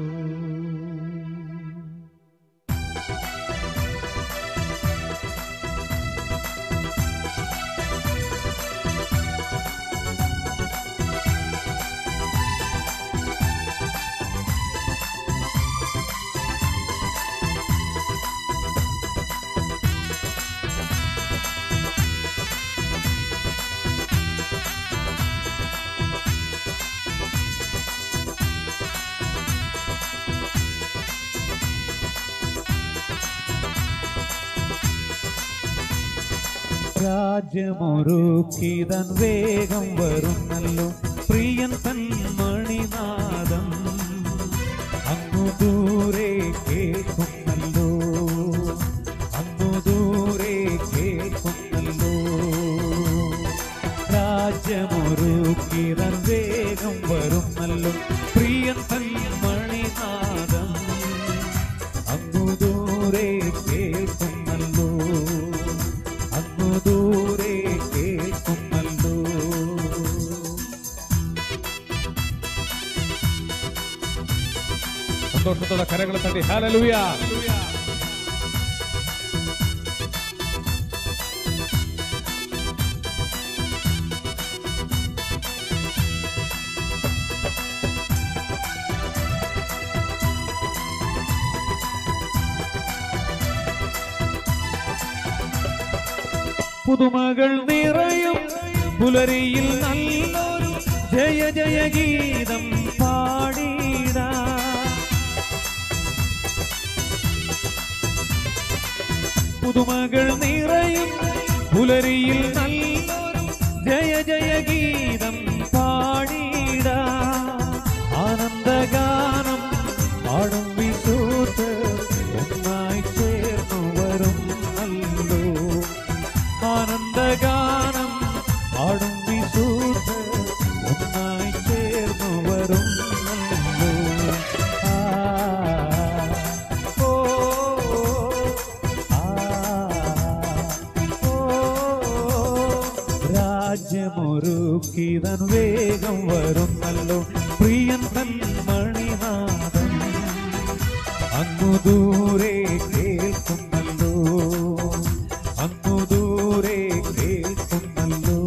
രാജ്യമൊരുക്കിതൻ വേഗം വരുന്നല്ലോ പ്രിയൻ തൻ മണിനാദം അങ്ങു ദൂരെ കേൾക്കുന്നല്ലോ അങ്ങു ദൂരെ കേൾക്കുന്നല്ലോ രാജ്യമൊരുക്കിതൻ വേഗം വരുന്നല്ലോ പ്രിയൻ തൻ മണിനാദം അങ്ങു ദൂരെ കേൾക്കുന്നല്ലോ അങ്ങു ദൂരെ കേൾക്കുന്നല്ലോ സന്തോഷത്തോടെ കരങ്ങൾ തട്ടി ഹാലലൂയ പുതുമകൾ നിറയും പുലരിയിൽ നല്ലൊരു ജയ ജയ ഗീതം പാടിട പുതുമകൾ നിറയും പുലരിയിൽ നല്ലൊരു ജയ ജയ ഗീതം പാടിട ആനന്ദഗാനം പാടും വിശുദ്ധ ഒന്നായി ചേർന്നു വരും നല്ലോ ആനന്ദഗാനം പാടും വിശുദ്ധ ഒന്നായി ചേർന്നു വരും നല്ലോ ആ, ഓ, ആ, ഓ, രാജ്യമൊരുക്കിതൻ വേഗം വരുന്നല്ലോ പ്രിയൻ തൻ മണിനാഥൻ അങ്ങു ദൂരെ കേൾക്കുന്നല്ലോ അങ്ങു ദൂരെ കേൾക്കുന്നല്ലോ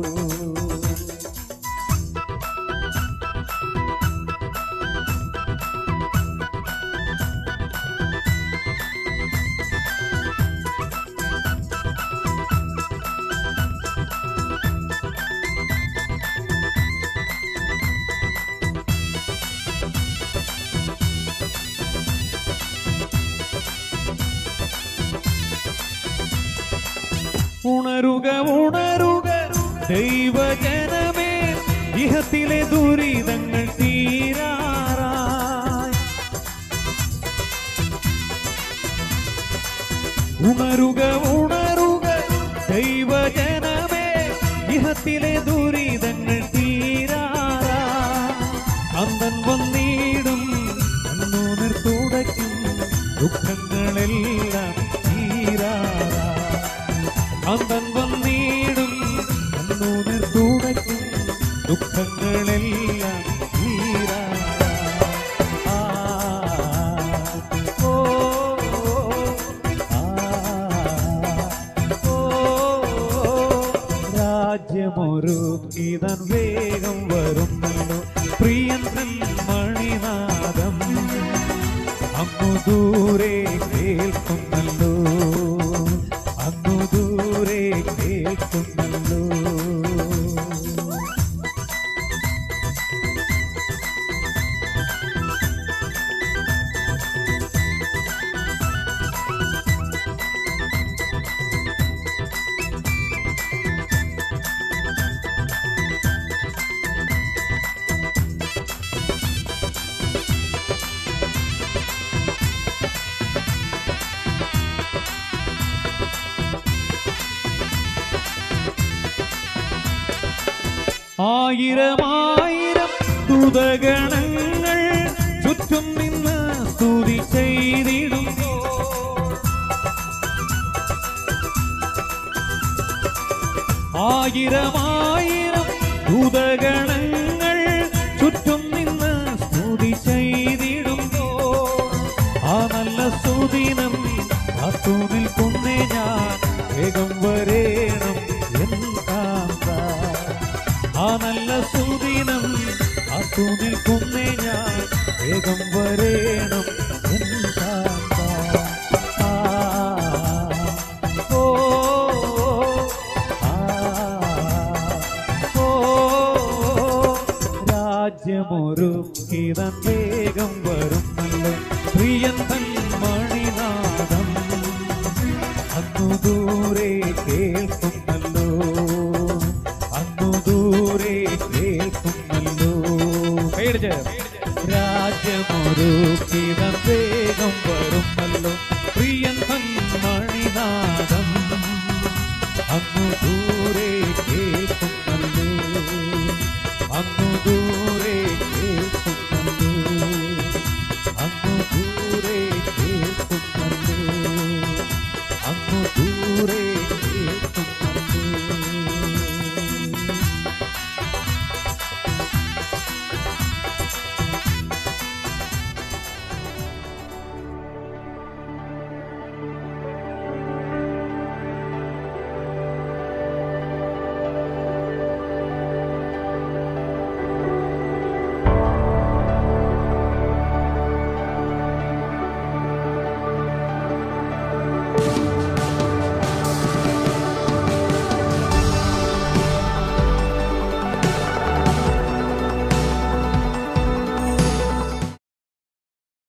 ഉണരുക ഉണരുക ദൈവജനമേ ഇഹത്തിലെ ദുരിതങ്ങൾ തീരാറായി ഉണരുക ഉണരുക ദൈവജനമേ ഇഹത്തിലെ ദുരിതങ്ങൾ തീരാറാ അന്തൻ വന്നിടും കണ്ണു നിർത്തുടയ്ക്കും ദുഃഖങ്ങളെല്ലാം തീരാറാ ഇതൻ വേഗം വരുന്നല്ലോ പ്രിയൻ തൻ മണിനാദം അങ്ങു ദൂരെ കേൾക്കുന്നല്ലോ അങ്ങു ദൂരെ കേൾക്കുന്നല്ലോ ആയിരമായിരം ദുതഗണങ്ങൾ ചുറ്റും നിന്ന് സ്തുതി ചെയ്തിടുന്നു ആയിരമായിരം ദൂതഗണങ്ങൾ ചുറ്റും നിന്ന് സ്തുതി ചെയ്തിടുന്നു ആ നല്ല സുദിനം കാത്തു നിൽക്കുന്നേ ഞാൻ വേഗം വരേണം എൻ കാന്ത ആ നല്ല സുദിനം കാത്തു നിൽക്കുന്നേ ഞാൻ വേഗം വരേണം എൻ കാന്ത ആ, ഓ, ആ, ഓ, രാജ്യമൊരുക്കിതൻ വേഗം വരുന്നല്ലോ പ്രിയൻ തൻ മണിനാദം അങ്ങു ദൂരെ കേൾക്കുന്നല്ലോ അങ്ങു ദൂരെ കേൾക്കുന്നല്ലോ പേടിച്ച് രാജ്യമൊരുക്കിതൻ വേഗം വരുന്നല്ലോ പ്രിയൻ തൻ മണിനാദം അങ്ങു ദൂരെ കേൾക്കുന്നല്ലോ അങ്ങു ദൂരെ കേൾക്കുന്നല്ലോ അങ്ങു ദൂരെ കേൾക്കുന്നല്ലോ അങ്ങു ദൂരെ